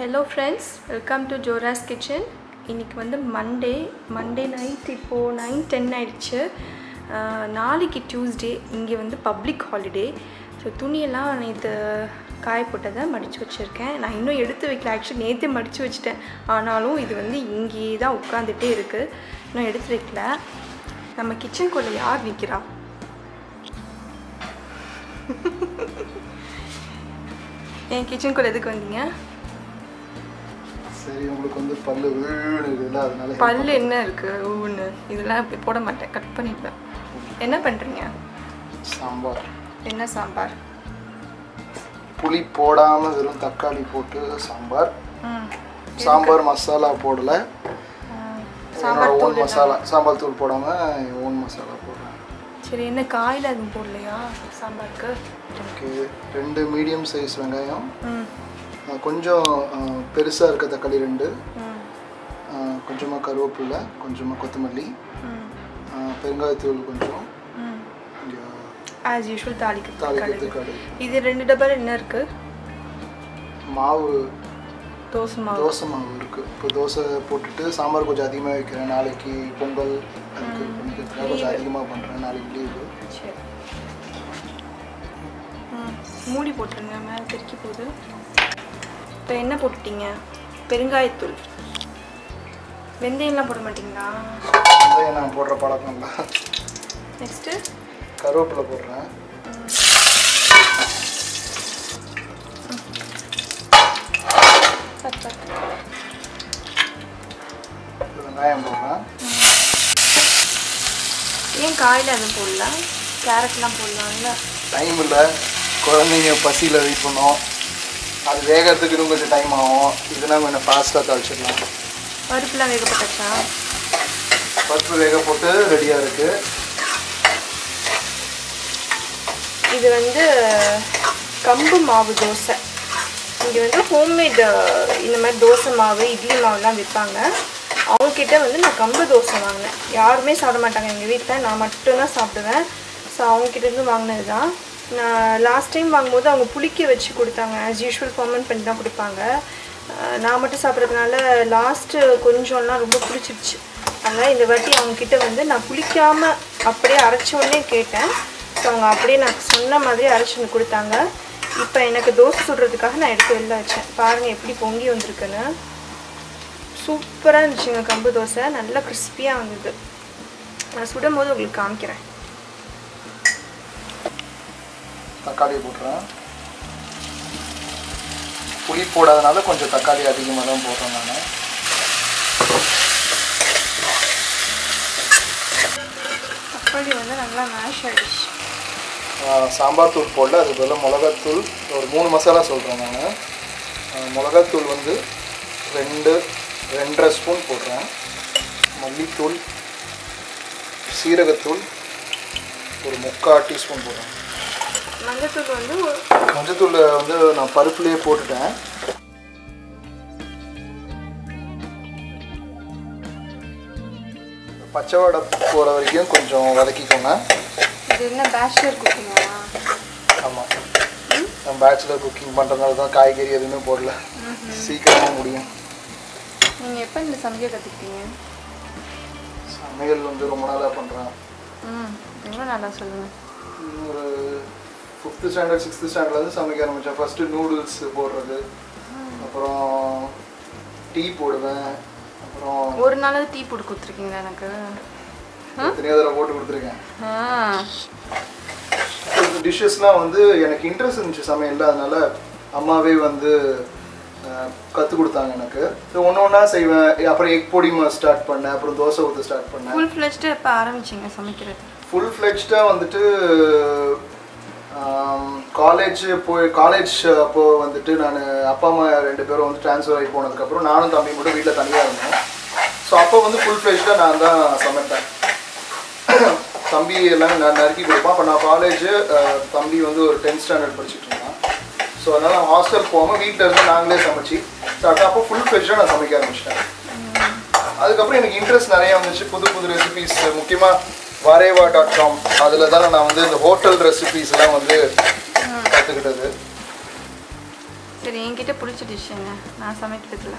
Hello friends welcome to Jora's kitchen இன்றைக்கி வந்து Monday Monday night இப்போது நைன் டென் ஆயிடுச்சு ஆஹ் நாளைக்கு டியூஸ்டே இங்கே வந்து பப்ளிக் ஹாலிடே ஸோ துணியெல்லாம் நேற்று காய போட்டதை மடித்து வச்சுருக்கேன் நான் இன்னும் எடுத்து வைக்கல ஆக்சுவலி நேற்றே மடித்து வச்சுட்டேன் ஆனாலும் இது வந்து இங்கேயே தான் உட்காந்துட்டே இருக்குது இன்னும் எடுத்து வைக்கல நம்ம கிச்சனுக்குள்ளே யார் நிற்கிறா என் கிச்சனுக்குள்ளே எதுக்கு வந்தீங்க சரி உங்களுக்கு வந்து பல்லு விழுதுல அதனால பல்லு என்ன இருக்கு ஊன்னு இதெல்லாம் இப்படி போட மாட்டேன் கட் பண்ணிப்பேன் என்ன பண்ணுறீங்க சாம்பார் என்ன சாம்பார் புளி போடாம வெறும் தக்காளி போட்டு சாம்பார் ம் சாம்பார் மசாலா போடல சாம்பார் என்னோட ஓன் தூள் மசாலா சாம்பார் தூள் போடாம ஓன் மசாலா போடுறேன் சரி என்ன காயில் எதுவும் போடலையா சாம்பாருக்கு ஓகே ரெண்டு மீடியம் சைஸ் வெங்காயம் ம் அஹ் கொஞ்சம் அஹ், பெருசா இருக்க தக்காளி ரெண்டு ம் அஹ், கொஞ்சமா கருவேப்பிலை கொஞ்சமா கொத்தமல்லி ம் அஹ், பெருங்காயத்தூள் கொஞ்சம் ம் இங்க ஆஸ் யூஷுவல் தாளிக்கு தாளிக்கிறதுக்கு கடுகு கடுகு இது ரெண்டு டப்பால் என்ன இருக்கு மாவு தோசை மாவு தோசை மாவு இருக்கு இப்போ தோசை போட்டுட்டு சாம்பார் கொஞ்சம் அதிகமாக வைக்கிறேன் நாளைக்கு பொங்கல் அதுக்கு பண்ணிக்கிறதுக்காக கொஞ்சம் அதிகமாக பண்ணுறேன் நாளைக்கு லீவு சரி ம் மூடி போட்டுருங்க மேலே தெறிக்கி போகுது இப்போ என்ன போட்டுட்டீங்க பெருங்காயத்தூள் வெந்தயம்லாம் போட மாட்டீங்களா வெங்காயம் நான் போடுற பழக்கம் இல்லை நெக்ஸ்ட்டு கருவேப்பிலை போடுறேன் பத்து பத்து வெங்காயம் போடுறேன் ஏன் காயில் எதுவும் போடல கேரட்லாம் போடலாம்ல டைம் இல்லை குழந்தைங்க பசியில் வெயிட் பண்ணோம் அது வேகிறதுக்கு இன்னும் கொஞ்சம் டைம் ஆகும் இதுனா கொஞ்சம் ஃபாஸ்ட்டாக தாளிச்சிடலாம் பருப்புலாம் வேகப்பட்டாச்சா பருப்பு வேக போட்டு ரெடியாக இருக்குது இது வந்து கம்பு மாவு தோசை இங்கே வந்து ஹோம்மேட் இந்த மாதிரி தோசை மாவு இட்லி மாவுலாம் விற்பாங்க அவங்கக்கிட்ட வந்து நான் கம்பு தோசை வாங்கினேன் யாருமே சாப்பிட மாட்டாங்க எங்கள் வீட்டில் நான் மட்டும்தான் சாப்பிடுவேன் ஸோ அவங்கக்கிட்ட இருந்து வாங்கினது தான் நான் லாஸ்ட் டைம் வாங்கும்போது அவங்க புளிக்க வச்சு கொடுத்தாங்க ஆஸ் யூஷுவல் ஃபர்மெண்ட் பண்ணி தான் கொடுப்பாங்க அஹ் நான் மட்டும் சாப்பிட்றதுனால லாஸ்ட்டு கொஞ்சம்லாம் ரொம்ப பிடிச்சிருச்சு அதனால் இந்த வாட்டி அவங்கக்கிட்ட வந்து நான் புளிக்காமல் அப்படியே அரைச்ச உடனே கேட்டேன் ஸோ அவங்க அப்படியே நான் சொன்ன மாதிரி அரைச்சி வந்து கொடுத்தாங்க இப்போ எனக்கு தோசை சுடுறதுக்காக நான் எடுத்து வெளில வச்சேன் பாருங்கள் எப்படி பொங்கி வந்திருக்குன்னு சூப்பராக இருந்துச்சுங்க கம்பு தோசை நல்லா கிறிஸ்பியாக வந்தது நான் சுடும் போது உங்களுக்கு காமிக்கிறேன் தக்காளி போட்டுறேன் புளி போடாதனால கொஞ்சம் தக்காளி அதிகமாக தான் போடுறேன் நான் தக்காளி வந்து நல்லா மேஷ் ஆகிடுச்சு ஆஹ் சாம்பார் தூள் போடல அது பதிலாக மிளகாத்தூள் ஒரு மூணு மசாலா சொல்கிறேன் நான் மிளகாத்தூள் வந்து ரெண்டு ரெண்டரை ஸ்பூன் போடுறேன் மல்லித்தூள் சீரகத்தூள் ஒரு முக்கால் டீஸ்பூன் போடுறேன் மஞ்சத்தூள் வந்து ஒரு மஞ்சத்தூள் வந்து நான் பருப்புலேயே போட்டுட்டேன் பச்சை வடை போகிற வரைக்கும் கொஞ்சம் வதக்கிக்கோங்க இது என்ன பேச்சுலர் குக்கிங்கா ஆமாம் நான் பேச்சுலர் குக்கிங் பண்ணுறதுனால தான் காய்கறி எதுவுமே போடல சீக்கிரமாக முடியும் நீங்கள் எப்போ இந்த சமைக்க கற்றுக்கிட்டீங்க சமையல் வந்து ரொம்ப நாளாக பண்ணுறேன் ம் எவ்வளோ நல்லா சொல்லுங்கள் ஒரு ஃபிஃப்த்து ஸ்டாண்டர்ட் சிக்ஸ்த்து ஸ்டாண்டர்ட்லேருந்து சமைக்க ஆரம்பித்தேன் ஃபஸ்ட்டு நூடுல்ஸ் போடுறது அப்புறம் டீ போடுவேன் அப்புறம் ஒரு நாளாவது டீ போட்டு கொடுத்துருக்கீங்களா எனக்கு எத்தனையோ தடவை போட்டு கொடுத்துருக்கேன் ஆ டிஷ்ஷஸ்லாம் வந்து எனக்கு இன்ட்ரெஸ்ட் இருந்துச்சு சமையலில் அதனால அம்மாவே வந்து கற்றுக் கொடுத்தாங்க எனக்கு ஒன்று ஒன்றா செய்வேன் அப்புறம் எக் பொடி ஸ்டார்ட் பண்ணேன் அப்புறம் தோசை ஊற்ற ஸ்டார்ட் பண்ணேன் ஃபுல் ஃப்ளெஷ்டு எப்போ ஆரம்பிச்சிங்க சமைக்கிறது ஃபுல் ஃப்ளெஜ்டாக வந்துட்டு காலேஜ் போய் காலேஜ் அப்போது வந்துட்டு நான் அப்பா அம்மா ரெண்டு பேரும் வந்து ட்ரான்ஸ்ஃபர் ஆகி போனதுக்கப்புறம் நானும் தம்பி மட்டும் வீட்டில் தனியாக இருந்தோம் ஸோ அப்போ வந்து ஃபுல் ஃப்ளெஜ்டாக நான் தான் சமைப்பேன் தம்பி எல்லாமே நான் நறுக்கி கொடுப்பேன் அப்போ நான் காலேஜ் தம்பி வந்து ஒரு டென்த் ஸ்டாண்டர்ட் படிச்சுட்டு இருந்தான் ஸோ அதனால் நான் ஹாஸ்டல் போகாமல் வீட்டில் இருந்து நாங்களே சமைச்சு சாப்பிட்டா அப்போ ஃபுல் ஃப்ளெஜ்டாக நான் சமைக்க ஆரம்பிச்சிட்டேன் அதுக்கப்புறம் எனக்கு இன்ட்ரெஸ்ட் நிறைய வந்துச்சு புது புது ரெசிபிஸ் முக்கியமாக வரேவா டாட் காம் அதில் தான் நான் வந்து இந்த ஹோட்டல் ரெசிபிஸ்லாம் வந்து கற்றுக்கிட்டது சரி என்கிட்ட பிடிச்ச டிஷ் என்ன நான் சமைக்கிறதுல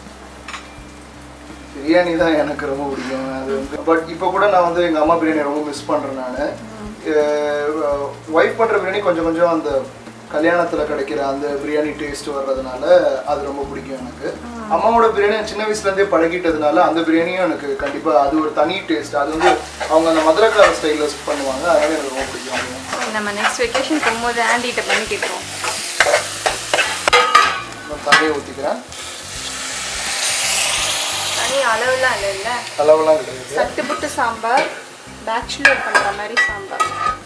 பிரியாணி தான் எனக்கு ரொம்ப பிடிக்கும் அது வந்து பட் இப்போ கூட நான் வந்து எங்கள் அம்மா பிரியாணி ரொம்ப மிஸ் பண்ணுறேன் நான் ஒய்ஃப் பண்ணுற பிரியாணி கொஞ்சம் கொஞ்சம் அந்த கல்யாணத்தில் கிடைக்கிற அந்த பிரியாணி டேஸ்ட் வர்றதுனால அது ரொம்ப பிடிக்கும் எனக்கு அம்மாவோட பிரியாணி நான் சின்ன வயசுலேருந்தே பழகிட்டதுனால அந்த பிரியாணியும் எனக்கு கண்டிப்பாக அது ஒரு தனி டேஸ்ட் அது வந்து அவங்க அந்த மதுரக்கார ஸ்டைலில் பண்ணுவாங்க அதனால எனக்கு ரொம்ப பிடிக்கும் அது. நம்ம நெக்ஸ்ட் வெக்கேஷன் போகும்போது ஆண்டிகிட்ட பண்ணி கேட்குறோம் நான் தண்ணியை ஊற்றிக்கிறேன் தனி அளவுலாம் இல்லை இல்லை அளவெல்லாம் கிடையாது சட்டுப்புட்டு சாம்பார் பேச்சுலர் பண்ணுற மாதிரி சாம்பார்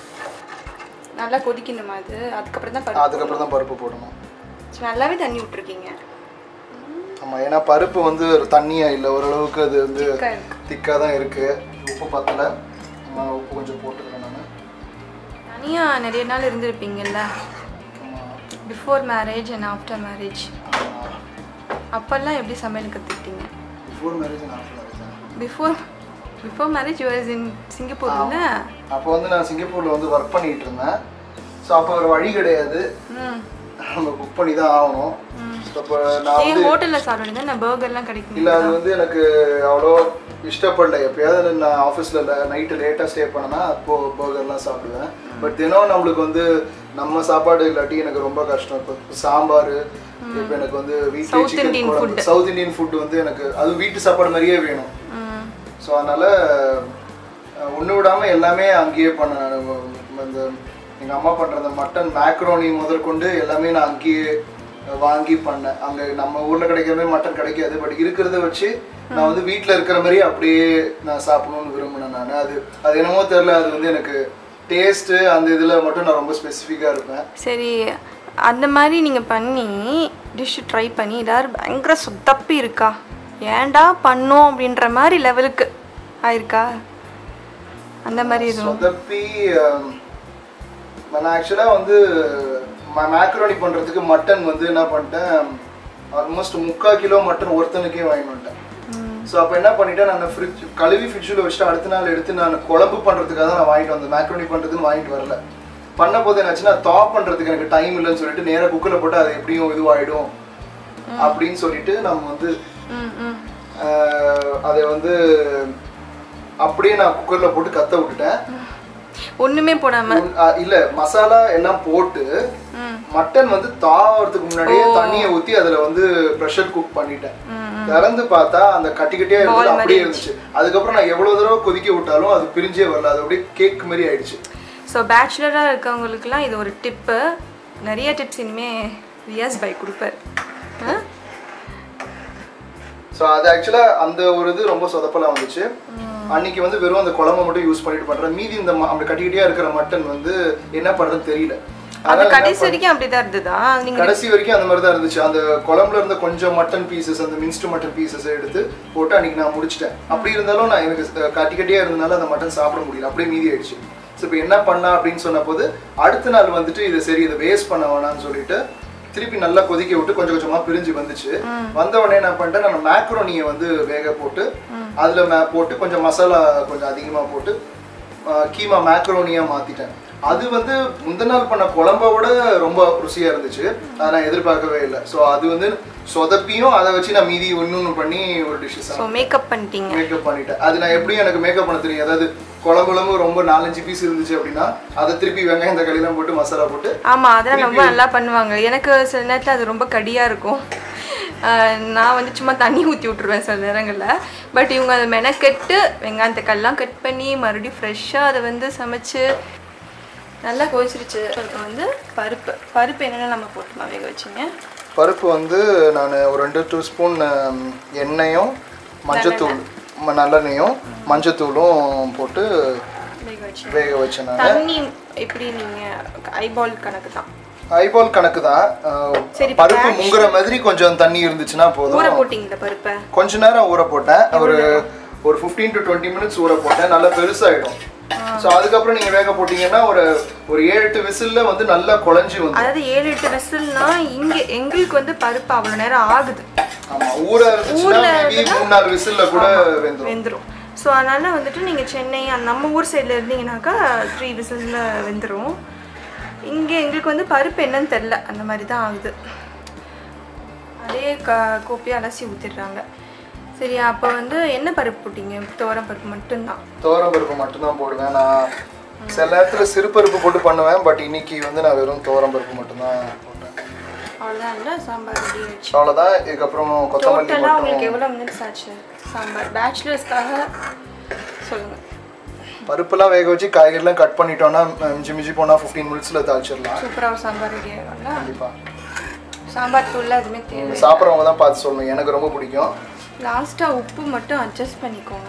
நல்லா கொதிக்கணுமா அது அதுக்கப்புறம் தான் பருப்பு அதுக்கப்புறம் தான் பருப்பு போடணும் சரி, நல்லாவே தண்ணி விட்டுருக்கீங்க ஆமாம் ஏன்னா பருப்பு வந்து ஒரு தண்ணியாக இல்லை ஓரளவுக்கு அது வந்து திக்கா இருக்கு திக்காக தான் இருக்குது உப்பு பத்தலை நான் உப்பு கொஞ்சம் போட்டுக்கிறேன் நான் தனியாக நிறைய நாள் இருந்திருப்பீங்கல்ல before marriage and after marriage அப்போல்லாம் எப்படி சமையல் கற்றுக்கிட்டீங்க பிஃபோர் மேரேஜ் நான் marriage before before marriage US in சிங்கப்பூர்ல அப்போ வந்து நான் சிங்கப்பூரில் வந்து ஒர்க் பண்ணிட்டு இருந்தேன் ஸோ அப்போ ஒரு வழி கிடையாது ம் நம்ம குக் பண்ணி தான் ஆகணும் ஸோ அப்போ நான் ஏன் வந்து ஹோட்டலில் சாப்பிடுங்க நான் பர்கர்லாம் கிடைக்கும் இல்லை அது வந்து எனக்கு அவ்வளோ இஷ்டப்படல எப்பயாவது நான் ஆஃபீஸில் நைட்டு லேட்டாக ஸ்டே பண்ணேன்னா அப்போது பர்கர்லாம் சாப்பிடுவேன் பட் தினம் நம்மளுக்கு வந்து நம்ம சாப்பாடு இல்லாட்டி எனக்கு ரொம்ப கஷ்டம் இப்போ சாம்பார் இப்போ எனக்கு வந்து வீட்டில் South சிக்கன் Indian குழம்பு சவுத் இந்தியன் ஃபுட் வந்து எனக்கு அது வீட்டு சாப்பாடு மாதிரியே வேணும் ம் ஸோ அதனால் ஒன்று விடாமல் எல்லாமே அங்கேயே பண்ணேன் நான் இந்த எங்கள் அம்மா பண்ணுற அந்த மட்டன் மேக்ரோனி முதற்கொண்டு எல்லாமே நான் அங்கேயே வாங்கி பண்ணேன் அங்கே நம்ம ஊரில் கிடைக்கிற மாதிரி மட்டன் கிடைக்காது பட் இருக்கிறத வச்சு நான் வந்து வீட்டில் இருக்கிற மாதிரி அப்படியே நான் சாப்பிடணும்னு விரும்பினேன் நான் அது அது என்னமோ தெரில அது வந்து எனக்கு டேஸ்ட்டு அந்த இதில் மட்டும் நான் ரொம்ப ஸ்பெசிஃபிக்காக இருப்பேன் சரி அந்த மாதிரி நீங்கள் பண்ணி டிஷ் ட்ரை பண்ணி ஏதாவது பயங்கர சுத்தப்பி இருக்கா ஏன்டா பண்ணோம் அப்படின்ற மாதிரி லெவலுக்கு ஆயிருக்கா அந்த மாதிரி எதுவும் சொதப்பி ஆம், நான் ஆக்சுவலாக வந்து மேக்ரோனி பண்ணுறதுக்கு மட்டன் வந்து என்ன பண்ணிட்டேன் ஆல்மோஸ்ட் முக்கால் கிலோ மட்டன் ஒருத்தனுக்கே வாங்கிட்டு வந்துட்டேன் ஸோ அப்போ என்ன பண்ணிட்டேன் நான் ஃப்ரிட்ஜ் கழுவி ஃப்ரிட்ஜில் வச்சுட்டு அடுத்த நாள் எடுத்து நான் குழம்பு பண்ணுறதுக்காக தான் நான் வாங்கிட்டு வந்தேன் மேக்ரோனி பண்ணுறதுன்னு வாங்கிட்டு வரல பண்ண போது என்னாச்சுன்னா தாப் பண்ணுறதுக்கு எனக்கு டைம் இல்லைன்னு சொல்லிட்டு நேராக குக்கரில் போட்டு அது எப்படியும் இதுவாகிடும் அப்படின்னு சொல்லிட்டு நம்ம வந்து ம் ம் ஆஹ், அதை வந்து அப்படியே நான் குக்கரில் போட்டு கத்த விட்டுட்டேன் ஒன்றுமே போடாமல் உன்- அ, இல்ல மசாலா எல்லாம் போட்டு ம் மட்டன் வந்து தாவறதுக்கு முன்னாடியே தண்ணியை ஊத்தி அதுல வந்து ப்ரெஷர் குக் பண்ணிட்டேன் ம் திறந்து பார்த்தா அந்த கட்டி கட்டியா இருந்தது அப்படியே இருந்துச்சு அதுக்கப்புறம் நான் எவ்வளவு தடவை கொதிக்க விட்டாலும் அது பிரிஞ்சே வரல அது அப்படியே கேக் மாதிரி ஆயிடுச்சு ஸோ பேச்சுலராக இருக்கவங்களுக்குலாம் இது ஒரு டிப்பு நிறைய டிப்ஸ் இனிமேல் ரியாஸ் பை கொடுப்பார் ஆ ஸோ அது ஆக்சுவலா அந்த ஒரு இது ரொம்ப சொதப்பலா வந்துச்சு அன்னைக்கு வந்து வெறும் அந்த குழம்பு மட்டும் யூஸ் பண்ணிட்டு பண்றேன் மீதி இந்த ம- அப்படி கட்டி கட்டியா இருக்கிற மட்டன் வந்து என்ன பண்றதுன்னு தெரியல அது அதனால கடைசி வரைக்கும் அப்படிதான் இருந்ததா நீங்க கடைசி வரைக்கும் அந்த மாதிரி தான் இருந்துச்சு அந்த குழம்புல இருந்த கொஞ்சம் மட்டன் பீசஸ் அந்த மின்ஸ்டு மட்டன் பீசஸ் எடுத்து போட்டு அன்னைக்கு நான் முடிச்சிட்டேன் அப்படி இருந்தாலும் நான் எனக்கு அஹ், கட்டி கட்டியா இருந்தனால அந்த மட்டன் சாப்பிட முடியல அப்படியே மீதி ஆயிடுச்சு ஸோ இப்போ என்ன பண்ணா அப்படின்னு சொன்ன போது அடுத்த நாள் வந்துட்டு இதை சரி இதை வேஸ்ட் பண்ண வேணாம்னு சொல்லிட்டு திருப்பி நல்லா கொதிக்க விட்டு கொஞ்சம் கொஞ்சமா பிரிஞ்சு வந்துச்சு வந்த உடனே என்ன பண்ணிட்டேன் நான் மேக்ரோனியை வந்து வேக போட்டு அதுல மே போட்டு கொஞ்சம் மசாலா கொஞ்சம் அதிகமா போட்டு ஆஹ் கீமா மேக்ரோனியா மாத்திட்டேன் அது வந்து முந்தின நாள் பண்ண குழம்ப விட ரொம்ப ருசியா இருந்துச்சு அதை நான் எதிர்பார்க்கவே இல்லை ஸோ அது வந்து சொதப்பியும் அதை வச்சு நான் மீதி ஒன்று பண்ணி ஒரு டிஷ்ஷஸ் ஸோ மேக்கப் பண்ணிட்டீங்க மேக்கப் பண்ணிட்டேன் அது நான் எப்படியும் எனக்கு மேக்கப் பண்ண தெரியும் அதாவது குழம்புலமும் ரொம்ப நாலஞ்சு பீஸ் இருந்துச்சு அப்படின்னா அதை திருப்பி வெங்காயம் தக்காளிலாம் போட்டு மசாலா போட்டு ஆமா அதெல்லாம் ரொம்ப நல்லா பண்ணுவாங்க எனக்கு சில நேரத்துல அது ரொம்ப கடியா இருக்கும் ஆஹ் நான் வந்து சும்மா தண்ணி ஊற்றி விட்ருவேன் சில நேரங்களில் பட் இவங்க அதை மெனக்கெட்டு வெங்காயத்துக்கெல்லாம் கட் பண்ணி மறுபடியும் ஃப்ரெஷ்ஷாக அதை வந்து சமைச்சு நல்லா கொதிச்சிருச்சு அதுக்கு வந்து பருப்பு பருப்பு என்னென்ன நம்ம போட்டுமா வேக வச்சிங்க பருப்பு வந்து நான் ஒரு ரெண்டு டூ ஸ்பூன் எண்ணெயும் மஞ்சத்தூள் ம- நல்லெண்ணெயும் மஞ்சத்தூளும் போட்டு வேக வச்சு வேக வச்சேன் நான் தண்ணி எப்படி நீங்கள் ஐபால் கணக்கு தான் ஐபால் கணக்கு தான் சரி, இப்ப பருப்பு முங்குற மாதிரி கொஞ்சம் தண்ணி இருந்துச்சுன்னா போதும் ஊற போட்டிங்க இந்த பருப்பை கொஞ்ச நேரம் ஊற போட்டேன் ஒரு ஒரு 15 டு டுவெண்ட்டி மினிட்ஸ் ஊற போட்டேன் நல்லா பெருசாயிடும் ஸோ அதுக்கப்புறம் நீங்க வேக போட்டீங்கன்னா ஒரு ஒரு ஏழு எட்டு விசில்ல வந்து நல்லா குழஞ்சி வந்து அதாவது ஏழு எட்டு விசில்னா இங்கே எங்களுக்கு வந்து பருப்பு அவ்வளோ நேரம் ஆகுது ஆமா ஊற இருந்துச்சுன்னா மேபி மூணு நாலு விசில்ல கூட வெந்துடும் வெந்துடும் ஸோ அதனால் வந்துட்டு நீங்கள் சென்னை அந்த நம்ம ஊர் சைடில் இருந்தீங்கன்னாக்கா த்ரீ விசில்ஸில் வெந்துடும் இங்கே எங்களுக்கு வந்து பருப்பு என்னன்னு தெரில அந்த மாதிரி தான் ஆகுது அப்படியே க கோப்பையாக அலசி ஊற்றிடுறாங்க சரி அப்போ வந்து என்ன பருப்பு போட்டீங்க துவரம் பருப்பு மட்டும்தான் துவரம் பருப்பு மட்டும்தான் போடுவேன் நான் சில நேரத்தில் சிறுபருப்பு போட்டு பண்ணுவேன் பட் இன்னைக்கு வந்து நான் வெறும் துவரம் பருப்பு மட்டும்தான் போட்டேன் அவ்வளோதான் இல்லை சாம்பார் ரெடி ஆயிடுச்சு அவ்வளோதான் இதுக்கப்புறம் கொத்தமல்லி டோட்டலாக உங்களுக்கு மட்டும் எவ்வளோ மினிட்ஸ் ஆச்சு சாம்பார் பேச்சுலர்ஸ்க்காக சொல்லுங்கள் பருப்புலாம் வேக வச்சு காய்கறிலாம் கட் பண்ணிட்டோம்னா மிஞ்சி மிஞ்சி போனால் ஃபிஃப்டீன் மினிட்ஸில் தாளிச்சிடலாம் சூப்பராக ஒரு சாம்பார் ரெடி ஆகும்ல கண்டிப்பாக சாம்பார் தூள்லாம் எதுவுமே தேவை சாப்பிட்றவங்க தான் பார்த்து சொல்லணும் எனக்கு ரொம்ப பிடிக்கும் லாஸ்ட்டாக உப்பு மட்டும் அட்ஜஸ்ட் பண்ணிக்கோங்க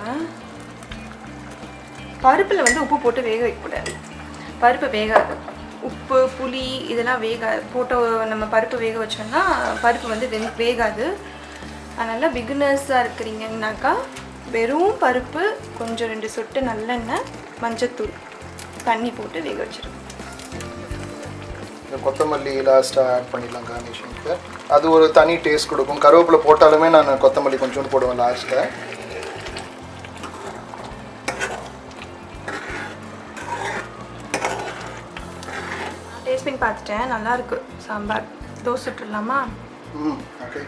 பருப்பில் வந்து உப்பு போட்டு வேக வைக்கக்கூடாது பருப்பு வேகாது உப்பு புளி இதெல்லாம் வேக போட்டு நம்ம பருப்பு வேக வச்சோம்னா பருப்பு வந்து வெ வேகாது அதனால் பிகினர்ஸாக இருக்கிறீங்கன்னாக்கா வெறும் பருப்பு கொஞ்சம் ரெண்டு சொட்டு நல்லெண்ணெய் மஞ்சத்தூள் தண்ணி போட்டு வேக வச்சிருங்க இந்த கொத்தமல்லி லாஸ்ட்டாக ஆட் பண்ணிடலாம் கார்னிஷனுக்கு அது ஒரு தனி டேஸ்ட் கொடுக்கும் கருவேப்பிலை போட்டாலுமே நான் கொத்தமல்லி கொஞ்சோண்டு போடுவேன் லாஸ்ட்டில் டேஸ்ட் பண்ணி பார்த்துட்டேன் நல்லா இருக்கு சாம்பார் தோசை சுட்டுடலாமா ம் ஓகே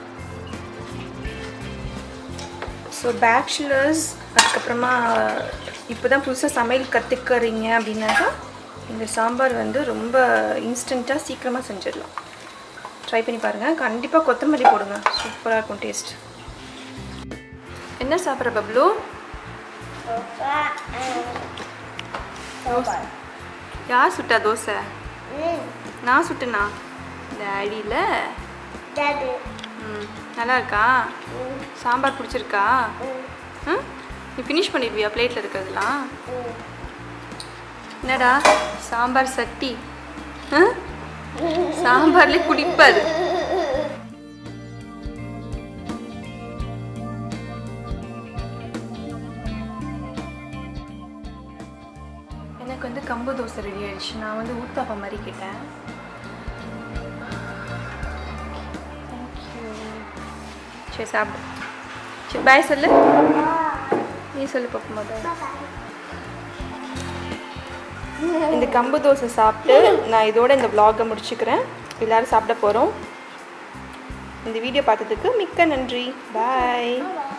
ஸோ பேச்சுலர்ஸ் அதுக்கப்புறமா இப்போ தான் புதுசாக சமையல் கற்றுக்கிறீங்க அப்படின்னாக்கா இந்த சாம்பார் வந்து ரொம்ப இன்ஸ்டண்ட்டாக சீக்கிரமாக செஞ்சிடலாம் ட்ரை பண்ணி பாருங்கள் கண்டிப்பாக கொத்தமல்லி போடுங்க சூப்பராக இருக்கும் டேஸ்ட் என்ன சாப்பிட்ற பப்ளு யார் சுட்டா தோசை நான் சுட்டேனா டேடியில் ம் நல்லா இருக்கா சாம்பார் பிடிச்சிருக்கா ம் நீ ஃபினிஷ் பண்ணிடுவியா பிளேட்டில் இருக்கிறதுலாம் என்னடா சாம்பார் சட்டி ஆ? சாம்பார்லேயே குடிப்பாரு எனக்கு வந்து கம்பு தோசை ரெடி ஆயிடுச்சு நான் வந்து ஊத்தாப்பம் மாதிரி கேட்டேன் தேங்க்யூ சரி சாப்பிடு சரி பாய் சொல்லு நீ சொல்லு பாப்பா முதல்ல இந்த கம்பு தோசை சாப்பிட்டு நான் இதோட இந்த vlog-அ முடிச்சுக்கிறேன் எல்லாரும் சாப்பிட போகிறோம் இந்த வீடியோ பார்த்ததுக்கு மிக்க நன்றி பாய்